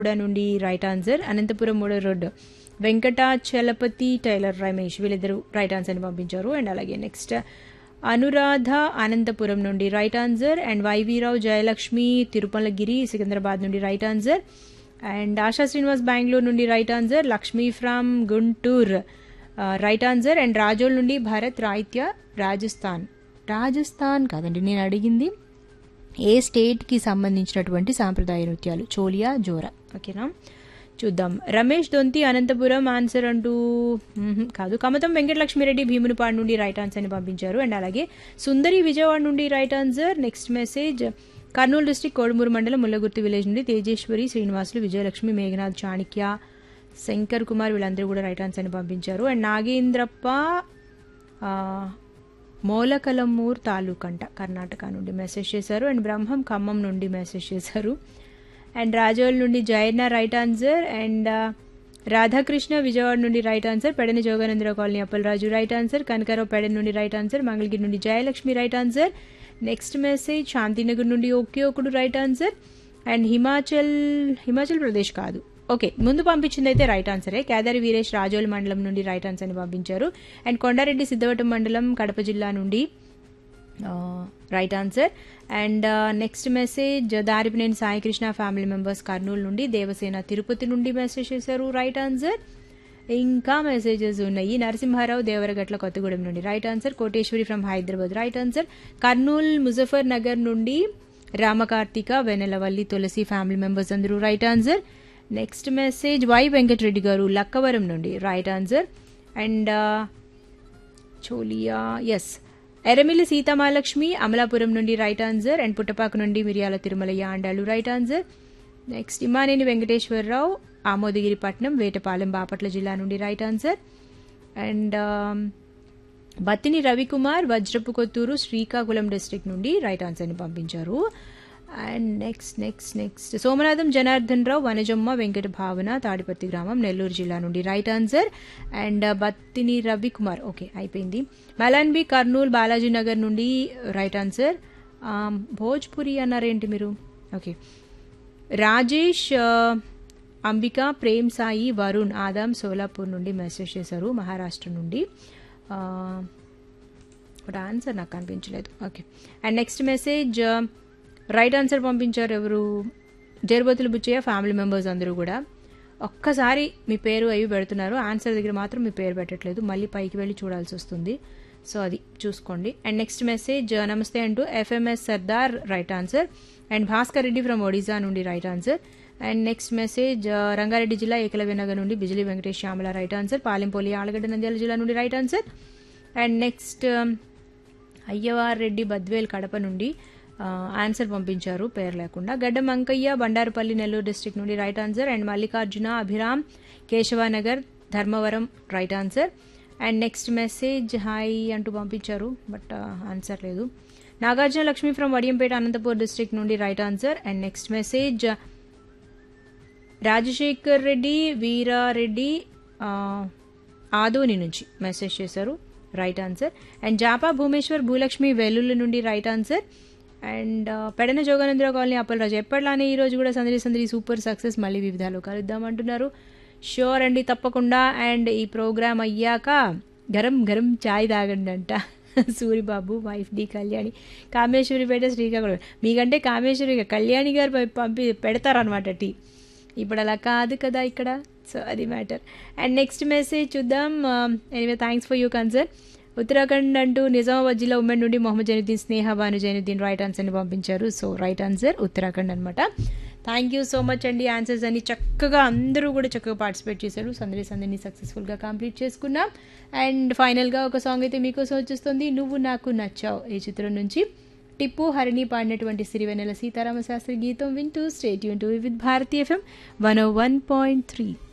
కూడా నుండి right answer Anantapuram మూడో రోడ్డు వెంకటాచలపతి టైలర్ రమేష్ వీళ్ళిద్దరు రైట్ ఆన్సర్ ని పంపించారు అండ్ అలాగే నెక్స్ట్ అనురాధ అనంతపురం నుండి right answer and YV Rao Jayalakshmi తిరుపలగిరి Secunderabad నుండి right answer and ASHA Srinivas Bengaluru నుండి right answer Lakshmi from Guntur right answer and Razole నుండి భరత్ రాయిత్య రాజస్థాన్ రాజస్థాన్ కాదండి నేను అడిగింది ఏ స్టేట్కి సంబంధించినటువంటి సాంప్రదాయ నృత్యాలు చోలియా జోరా ఓకేనా చూద్దాం రమేష్ దొంతి అనంతపురం ఆన్సర్ అంటూ మ్మ్హ్, కాదు కమతం వెంకటలక్ష్మిరెడ్డి భీమునిపాడు నుండి రైట్ ఆన్సర్ని పంపించారు అండ్ అలాగే సుందరి విజయవాడ నుండి right answer next message Kurnool district Kodumuru మండలం ముల్లగుర్తి విలేజ్ నుండి తేజేశ్వరి శ్రీనివాసులు విజయలక్ష్మి మేఘనాథ్ చాణిక్య శంకర్ కుమార్ వీళ్ళందరూ కూడా రైట్ ఆన్సర్ని పంపించారు అండ్ నాగేంద్రప్ప ఆ, మోలకలమూర్ తాలూకంట కర్ణాటక నుండి మెసేజ్ చేశారు అండ్ బ్రహ్మం ఖమ్మం నుండి మెసేజ్ చేశారు అండ్ రాజోల్ నుండి జయన్న రైట్ ఆన్సర్ అండ్ ఆ, రాధాకృష్ణ విజయవాడ నుండి right answer Pedana Joganandara colony Appalaraju right answer Kanakarao Pedan నుండి రైట్ ఆన్సర్ మంగళగిరి నుండి Jayalakshmi right answer next message Shantinagar నుండి ఒకే ఒకడు right answer and Himachal Himachal Pradesh కాదు ఓకే ముందు పంపించింది అయితే రైట్ ఆన్సరే కేదారి వీరేష్ రాజోల్ మండలం నుండి రైట్ ఆన్సర్ని పంపించారు అండ్ కొండారెడ్డి సిద్ధవటం మండలం కడప జిల్లా నుండి right answer and next message Daripineni Saikrishna family members Kurnool నుండి దేవసేన తిరుపతి నుండి మెసేజ్ చేశారు రైట్ ఆన్సర్ ఇంకా మెసేజెస్ ఉన్నాయి నరసింహారావు దేవరగట్ల కొత్తగూడెం నుండి right answer Koteshwari from Hyderabad right answer Kurnool Muzaffar Nagar నుండి రామకార్తిక వెనెలవల్లి తులసి ఫ్యామిలీ మెంబర్స్ అందరూ right answer next message Y Venkatareddy garu Lakkavaram నుండి right answer and Cholia S Yeramilli Seethamahalakshmi Amalapuram నుండి రైట్ ఆన్సర్ అండ్ పుట్టపాక నుండి Miriyala Tirumalaiah Andalu right answer next Imaneni Venkateswararao Amodagiripatnam Vetapalem Bapatla జిల్లా నుండి right answer and Battini Ravikumar Vajrapu Kotturu Srikakulam district నుండి రైట్ ఆన్సర్ని పంపించారు and next next next Somanatham Janardhan Rao Vanajamma Venkata Bhavana Tadipatri గ్రామం నెల్లూరు జిల్లా నుండి right answer and Battini Ravikumar okay అయిపోయింది మలాన్బి కర్నూలు బాలాజీ నగర్ నుండి రైట్ ఆన్సర్ భోజ్పురి అన్నారేంటి మీరు ఓకే రాజేష్ ఆ, అంబిక ప్రేమ్ సాయి వరుణ్ ఆదాం సోలాపూర్ నుండి మెసేజ్ చేశారు మహారాష్ట్ర నుండి ఆ, బట్ ఆన్సర్ నాకు కనిపించలేదు okay and next message right answer పంపించారు ఎవరు జరుబతులు బుచ్చయ్య ఫ్యామిలీ మెంబర్స్ అందరూ కూడా ఒక్కసారి మీ పేరు అవి పెడుతున్నారు ఆన్సర్ దగ్గర మాత్రం మీ పేరు పెట్టట్లేదు మళ్ళీ పైకి వెళ్ళి చూడాల్సి వస్తుంది సో అది చూసుకోండి అండ్ నెక్స్ట్ మెసేజ్ నమస్తే అంటూ FMS Sardar right answer and Bhaskar Reddy from Odisha నుండి right answer and next message Rangareddy జిల్లా ఏకలవ్య నగర్ నుండి బిజిలీ వెంకటేష్ శ్యామల రైట్ ఆన్సర్ పాలెంపోలి ఆలగడ్డ నంద్యాల జిల్లా నుండి right answer and next Ayyavar Reddy Badvel Kadapa నుండి ఆ, ఆన్సర్ పంపించారు పేరు లేకుండా గడ్డం అంకయ్య బండారుపల్లి నెల్లూరు డిస్ట్రిక్ట్ నుండి right answer and Mallikarjuna Abhiram Keshavanagar Dharmavaram right answer and next message hi అంటూ పంపించారు బట్ ఆన్సర్ లేదు నాగార్జున లక్ష్మి ఫ్రమ్ వడియంపేట అనంతపూర్ డిస్ట్రిక్ట్ నుండి right answer and next message Rajasekhar Reddy Veerareddy ఆ, ఆదోని నుంచి మెసేజ్ చేశారు right answer and Japa Bhumeshwar Bhulakshmi Vellulli నుండి రైట్ ఆన్సర్ అండ్ ఆ, పెడన జోగానంద్ర కాలనీ అప్పలరాజు ఎప్పటిలానే ఈ రోజు కూడా సందడి సందడి సూపర్ సక్సెస్ మళ్ళీ వివిధాలు కలుద్దామంటున్నారు షూర్ అండి తప్పకుండా అండ్ ఈ ప్రోగ్రామ్ అయ్యాక గరం గరం చాయ్ తాగండి అంట సూరిబాబు వైఫ్ డి కళ్యాణి కామేశ్వరిపేట శ్రీకాకుళం మీకంటే కామేశ్వరి కళ్యాణి గారు పై- పంపి పెడతారనమాట టీ ఇప్పుడు అలా కాదు కదా ఇక్కడ సో అది మ్యాటర్ అండ్ నెక్స్ట్ మెసేజ్ చూద్దాం anyway thanks for you concern Uttarakhand అంటూ నిజామాబాద్ జిల్లా ఉమ్మడి నుండి మొహమ్మద్ జైనుద్దీన్ స్నేహ భాను జైనుద్దీన్ రైట్ ఆన్సర్ని పంపించారు సో రైట్ ఆన్సర్ ఉత్తరాఖండ్ అనమాట థ్యాంక్ యూ సో మచ్ అండి ఆన్సర్స్ అన్ని చక్కగా అందరూ కూడా చక్కగా పార్టిసిపేట్ చేశారు సందడి సందడిని సక్సెస్ఫుల్గా కంప్లీట్ చేసుకున్నాం అండ్ ఫైనల్గా ఒక సాంగ్ అయితే మీకోసం వచ్చేస్తుంది నువ్వు నాకు నచ్చావు ఈ చిత్రం నుంచి టిప్పు హరిణి పాడినటువంటి సిరివెన్నెల సీతారామ శాస్త్రి గీతం వింటూ stay tuned to with Bharati FM one oh one point three